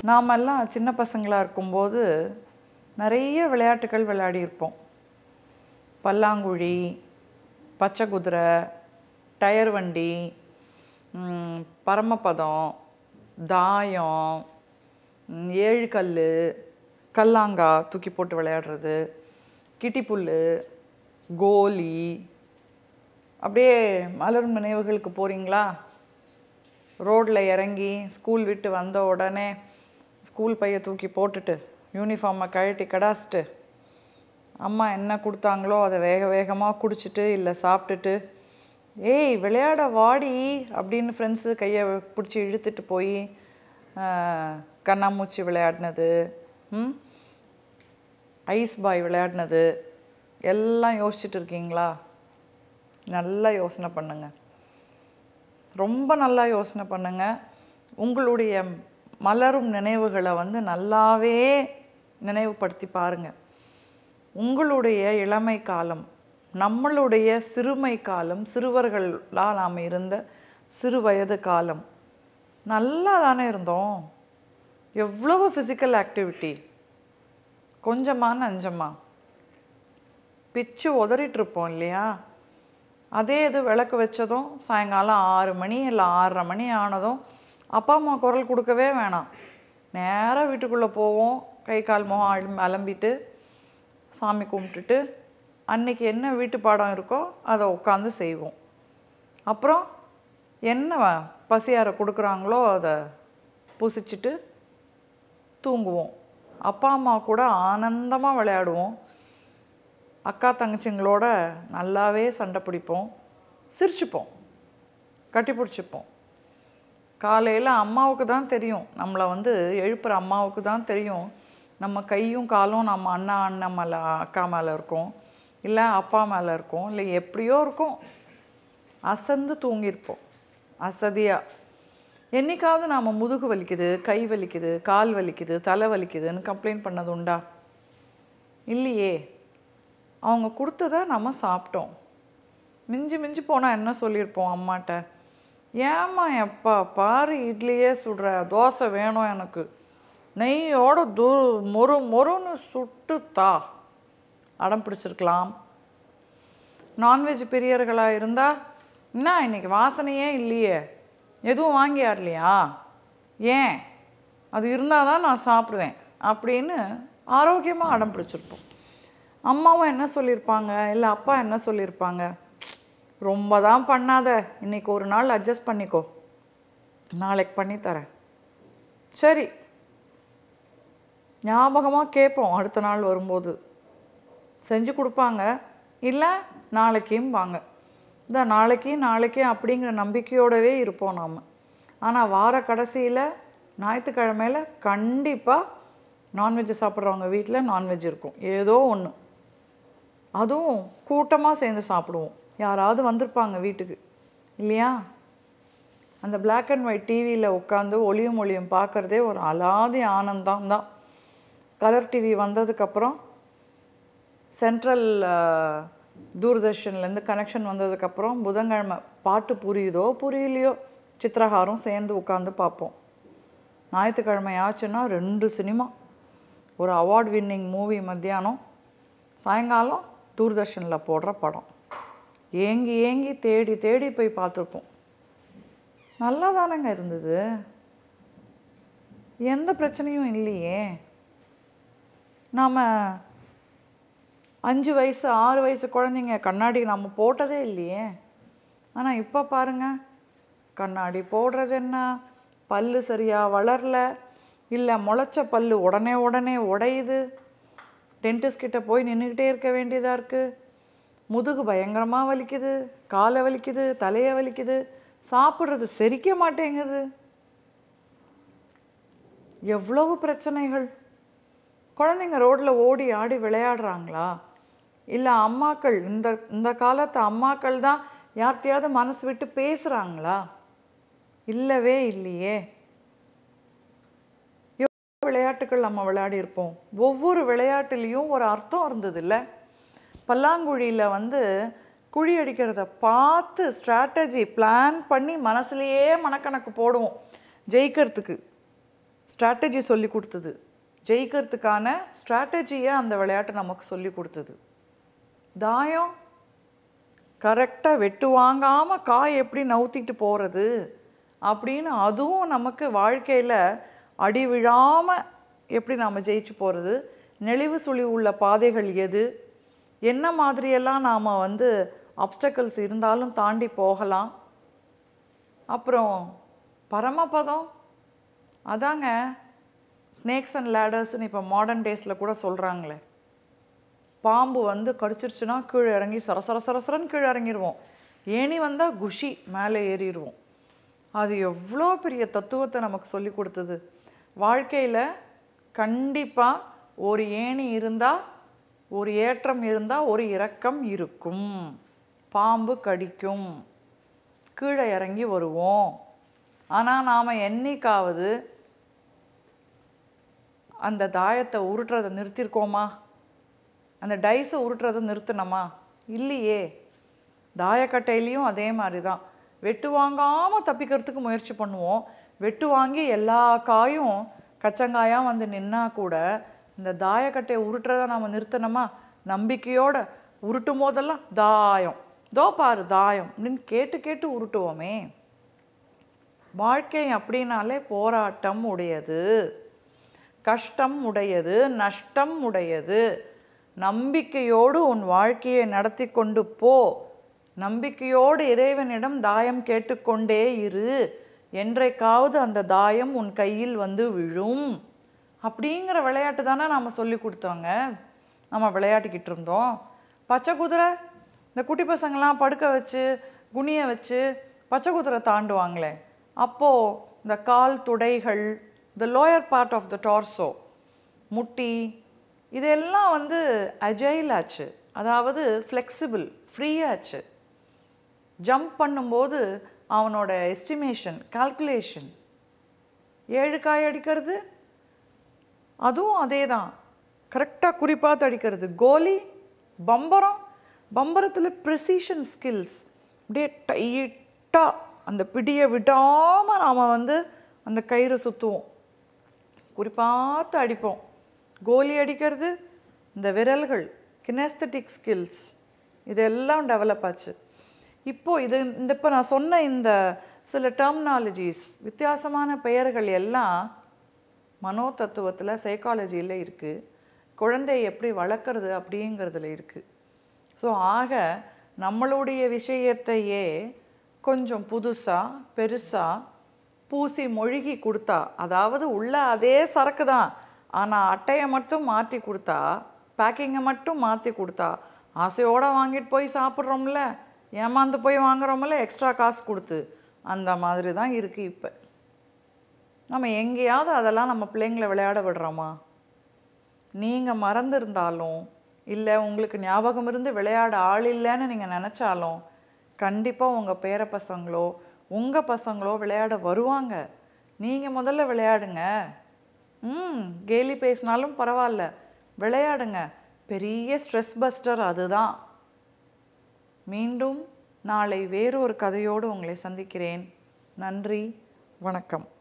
நாமெல்லாம் சின்ன பசங்களாக இருக்கும்போது நிறைய விளையாட்டுகள் விளையாடியிருப்போம் பல்லாங்குழி பச்சை குதிரை டயர் வண்டி ம், பரமபதம் தாயம் ம், ஏழு கல் கல்லாங்கா தூக்கி போட்டு விளையாடுறது கிட்டிப்புல் கோலி அப்படியே மலரும் நினைவுகளுக்கு போகிறீங்களா ரோட்டில் இறங்கி ஸ்கூல் விட்டு வந்த உடனே ஸ்கூல் பையை தூக்கி போட்டுட்டு யூனிஃபார்மை கழட்டி கடாசிட்டு அம்மா என்ன கொடுத்தாங்களோ அதை வேக வேகமாக குடிச்சிட்டு இல்லை சாப்பிட்டுட்டு ஏய் விளையாட வாடி அப்படின்னு ஃப்ரெண்ட்ஸு கையை பிடிச்சி இழுத்துட்டு போய் கண்ணாமூச்சி விளையாடினது ம் ஐஸ் பாய் விளையாடினது எல்லாம் யோசிச்சுட்டு இருக்கீங்களா நல்லா யோசனை பண்ணுங்க ரொம்ப நல்லா யோசனை பண்ணுங்க உங்களுடைய மலரும் நினைவுகளை வந்து நல்லாவே நினைவுபடுத்தி பாருங்க உங்களுடைய இளமை காலம் நம்மளுடைய சிறுமை காலம் சிறுவர்களாக நாம் இருந்த சிறு வயது காலம் நல்லா தானே இருந்தோம் எவ்வளவு ஃபிசிக்கல் ஆக்டிவிட்டி கொஞ்சமா நஞ்சமா பிச்சு உதறிட்டு இருப்போம் இல்லையா அதே இது விளக்கு வச்சதும் சாயங்காலம் ஆறு மணி இல்லை ஆறரை மணி ஆனதும் அப்பா அம்மா குரல் கொடுக்கவே வேணாம் நேராக வீட்டுக்குள்ளே போவோம் கை கால் முகம் அலம் அலம்பிட்டு சாமி கும்பிட்டுட்டு அன்னைக்கு என்ன வீட்டு பாடம் இருக்கோ அதை உட்காந்து செய்வோம் அப்புறம் என்ன வ- பசியார கொடுக்குறாங்களோ அதை புசிச்சிட்டு தூங்குவோம் அப்பா அம்மா கூட ஆனந்தமாக விளையாடுவோம் அக்கா தங்கச்சிங்களோட நல்லாவே சண்டை பிடிப்போம் சிரிச்சுப்போம் கட்டி பிடிச்சிப்போம் காலையில் அம்மாவுக்கு தான் தெரியும் நம்மளை வந்து எழுப்புற அம்மாவுக்கு தான் தெரியும் நம்ம கையும் காலும் நம்ம அண்ணா அண்ணன் மேலே அக்கா மேலே இருக்கும் இல்லை அப்பா மேலே இருக்கும் இல்லை எப்படியோ இருக்கும் அசந்து தூங்கியிருப்போம் அசதியாக என்னைக்காவது நாம் முதுகு வலிக்குது கை வலிக்குது கால் வலிக்குது தலை வலிக்குதுன்னு கம்ப்ளைண்ட் பண்ணது உண்டா இல்லையே அவங்க கொடுத்ததை நம்ம சாப்பிட்டோம் மிஞ்சி மிஞ்சி போனால் என்ன சொல்லியிருப்போம் அம்மாட்ட ஏம்மா எப்பா பாரு இட்லியே சுடுற தோசை வேணும் எனக்கு நெய்யோட து மொறு மொறுன்னு சுட்டு தா அடம் பிடிச்சிருக்கலாம் நான்வெஜ் பிரியர்களாக இருந்தால் என்ன இன்னைக்கு வாசனையே இல்லையே எதுவும் வாங்கி ஆடலையா ஏன் அது இருந்தால் தான் நான் சாப்பிடுவேன் அப்படின்னு ஆரோக்கியமாக அடம் பிடிச்சிருப்போம் அம்மாவும் என்ன சொல்லியிருப்பாங்க இல்லை அப்பா என்ன சொல்லியிருப்பாங்க ரொம்ப தான் பண்ணாத இன்னைக்கு ஒரு நாள் அட்ஜஸ்ட் பண்ணிக்கோ நாளைக்கு பண்ணித்தரேன் சரி ஞாபகமாக கேட்போம் அடுத்த நாள் வரும்போது செஞ்சு கொடுப்பாங்க இல்லை நாளைக்கும் வாங்க இந்த நாளைக்கு நாளைக்கு அப்படிங்கிற நம்பிக்கையோடவே இருப்போம் நாம் ஆனால் வார கடைசியில் ஞாயிற்றுக்கிழமையில கண்டிப்பாக நான்வெஜ் சாப்பிட்றவங்க வீட்டில் நான்வெஜ் இருக்கும் ஏதோ ஒன்று அதுவும் கூட்டமாக சேர்ந்து சாப்பிடுவோம் யாராவது வந்திருப்பாங்க வீட்டுக்கு இல்லையா அந்த Black அண்ட் ஒயிட் டிவியில் உட்காந்து ஒளியும் ஒளியும் பார்க்குறதே ஒரு அலாதி ஆனந்தம் தான் கலர் டிவி வந்ததுக்கப்புறம் சென்ட்ரல் தூர்தர்ஷன்லேருந்து கனெக்ஷன் வந்ததுக்கப்புறம் புதன்கிழமை பாட்டு புரியுதோ புரியலையோ சித்திரகாரம் சேர்ந்து உட்காந்து பார்ப்போம் ஞாயிற்றுக்கிழமை ஆச்சுன்னா ரெண்டு சினிமா ஒரு அவார்ட் வின்னிங் மூவி மத்தியானம் சாயங்காலம் தூர்தர்ஷனில் போடுற படம் ஏங்கி ஏங்கி தேடி தேடி போய் பார்த்துருப்போம் நல்லா தானங்க இருந்தது எந்த பிரச்சனையும் இல்லையே நாம் அஞ்சு வயசு ஆறு வயசு குழந்தைங்க கண்ணாடி நம்ம போட்டதே இல்லையே ஆனால் இப்போ பாருங்க கண்ணாடி போடுறது என்ன பல்லு சரியாக வளரல இல்லை முளைச்ச பல்லு உடனே உடனே உடையுது டென்டிஸ்ட் கிட்ட போய் நின்றுக்கிட்டே இருக்க வேண்டியதாக இருக்குது முதுகு பயங்கரமாக வலிக்குது காலை வலிக்குது தலையை வலிக்குது சாப்பிட்றது செரிக்க மாட்டேங்குது எவ்வளவு பிரச்சனைகள் குழந்தைங்க ரோட்டில் ஓடி ஆடி விளையாடுறாங்களா இல்லை அம்மாக்கள் இந்த இந்த காலத்து அம்மாக்கள் தான் யார்கிட்டயாவது மனசு விட்டு பேசுகிறாங்களா இல்லவே இல்லையே எவ்வளவு விளையாட்டுகள் நம்ம விளையாடி இருப்போம் ஒவ்வொரு விளையாட்டுலேயும் ஒரு அர்த்தம் இருந்தது இல்லை பல்லாங்குழியில் வந்து குழி அடிக்கிறத பார்த்து ஸ்ட்ராட்டஜி பிளான் பண்ணி மனசுலயே மனக்கணக்கு போடுவோம் ஜெயிக்கிறதுக்கு ஸ்ட்ராட்டஜி சொல்லி கொடுத்தது ஜெயிக்கிறதுக்கான ஸ்ட்ராட்டஜியை அந்த விளையாட்டு நமக்கு சொல்லி கொடுத்தது தாயம் கரெக்டாக வெட்டு வாங்காமல் காய் எப்படி நவுத்திட்டு போகிறது அப்படின்னு அதுவும் நமக்கு வாழ்க்கையில் அடி விழாமல் எப்படி நாம் ஜெயிச்சு போகிறது நெளிவு சுழிவு உள்ள பாதைகள் எது என்ன மாதிரியெல்லாம் நாம் வந்து அப்டக்கல்ஸ் இருந்தாலும் தாண்டி போகலாம் அப்புறம் பரமபதம் அதாங்க ஸ்னேக்ஸ் அண்ட் லேடர்ஸ்னு இப்போ மாடர்ன் டேஸில் கூட சொல்கிறாங்களே பாம்பு வந்து கடிச்சிருச்சுன்னா கீழே இறங்கி சர சர சரசரன்னு கீழே இறங்கிடுவோம் ஏணி வந்தால் குஷி மேலே ஏறிடுவோம் அது எவ்வளோ பெரிய தத்துவத்தை நமக்கு சொல்லி கொடுத்தது வாழ்க்கையில் கண்டிப்பாக ஒரு ஏணி இருந்தால் ஒரு ஏற்றம் இருந்தால் ஒரு இறக்கம் இருக்கும் பாம்பு கடிக்கும் கீழே இறங்கி வருவோம் ஆனால் நாம் என்னைக்காவது அந்த தாயத்தை உருட்டுறதை நிறுத்தியிருக்கோமா அந்த டைஸை உருட்டுறதை நிறுத்தினோமா இல்லையே தாயக்கட்டையிலையும் அதே மாதிரி தான் வெட்டு வாங்காமல் தப்பிக்கிறதுக்கு முயற்சி பண்ணுவோம் வெட்டு வாங்கி எல்லா காயும் கச்சங்காயாக வந்து நின்னா கூட இந்த தாயக்கட்டையை உருட்டுறதை நாம் நிறுத்தினோமா நம்பிக்கையோட உருட்டும் போதெல்லாம் தாயம் தோ பாரு தாயம் அப்படின்னு கேட்டு கேட்டு உருட்டுவோமே வாழ்க்கை அப்படின்னாலே போராட்டம் உடையது கஷ்டம் உடையது நஷ்டம் உடையது நம்பிக்கையோடு உன் வாழ்க்கையை நடத்தி கொண்டு போ நம்பிக்கையோடு இறைவனிடம் தாயம் கேட்டுக்கொண்டே இரு என்றைக்காவது அந்த தாயம் உன் கையில் வந்து விழும் அப்படிங்கிற விளையாட்டு தானே நாம் சொல்லி கொடுத்தோங்க நம்ம விளையாடிக்கிட்டு இருந்தோம் பச்சை குதிரை இந்த குட்டி பசங்களாம் படுக்க வச்சு குனிய வச்சு பச்சை குதிரை தாண்டுவாங்களே அப்போது இந்த கால் துடைகள் the lower part of the torso முட்டி இதெல்லாம் வந்து அஜைல் ஆச்சு அதாவது ஃப்ளெக்சிபிள் ஃப்ரீ ஆச்சு ஜம்ப் பண்ணும்போது அவனோட எஸ்டிமேஷன் கால்குலேஷன் ஏழு காய் அடிக்கிறது அதுவும் அதே தான் கரெக்டாக குறிப்பாக அடிக்கிறது கோலி பம்பரம் பம்பரத்தில் ப்ரெசிஷன் ஸ்கில்ஸ் அப்படியே டைட்டாக அந்த பிடியை விடாமல் நாம் வந்து அந்த கயிறை சுற்றுவோம் குறிப்பாத்து அடிப்போம் கோலி அடிக்கிறது இந்த விரல்கள் கினஸ்தட்டிக் ஸ்கில்ஸ் இதெல்லாம் டெவலப் ஆச்சு இப்போது இது இந்த இப்போ நான் சொன்ன இந்த சில டெர்மினாலஜிஸ் வித்தியாசமான பெயர்கள் எல்லாம் மனோ தத்துவத்தில் சைக்காலஜியில் இருக்குது குழந்தையை எப்படி வளர்க்குறது அப்படிங்கிறதுல இருக்குது ஸோ ஆக நம்மளுடைய விஷயத்தையே கொஞ்சம் புதுசாக பெருசாக பூசி மொழுகி கொடுத்தா அதாவது உள்ள அதே சரக்கு தான் ஆனால் அட்டையை மட்டும் மாற்றி கொடுத்தா பேக்கிங்கை மட்டும் மாற்றி கொடுத்தா ஆசையோடு வாங்கிட்டு போய் சாப்பிட்றோம்ல ஏமாந்து போய் வாங்குறோம்ல எக்ஸ்ட்ரா காசு கொடுத்து அந்த மாதிரி தான் இருக்குது இப்போ நம்ம எங்கேயாவது அதெல்லாம் நம்ம பிள்ளைங்களை விளையாட விடுறோமா நீங்கள் மறந்துருந்தாலும் இல்லை உங்களுக்கு ஞாபகம் இருந்து விளையாட ஆள் இல்லைன்னு நீங்கள் நினச்சாலும் கண்டிப்பாக உங்கள் பேர பசங்களோ உங்கள் பசங்களோ விளையாட வருவாங்க நீங்கள் முதல்ல விளையாடுங்க ம் கேலி பேசினாலும் பரவாயில்ல விளையாடுங்க பெரிய ஸ்ட்ரெஸ் பஸ்டர் அதுதான் மீண்டும் நாளை வேறொரு கதையோடு உங்களை சந்திக்கிறேன் நன்றி வணக்கம்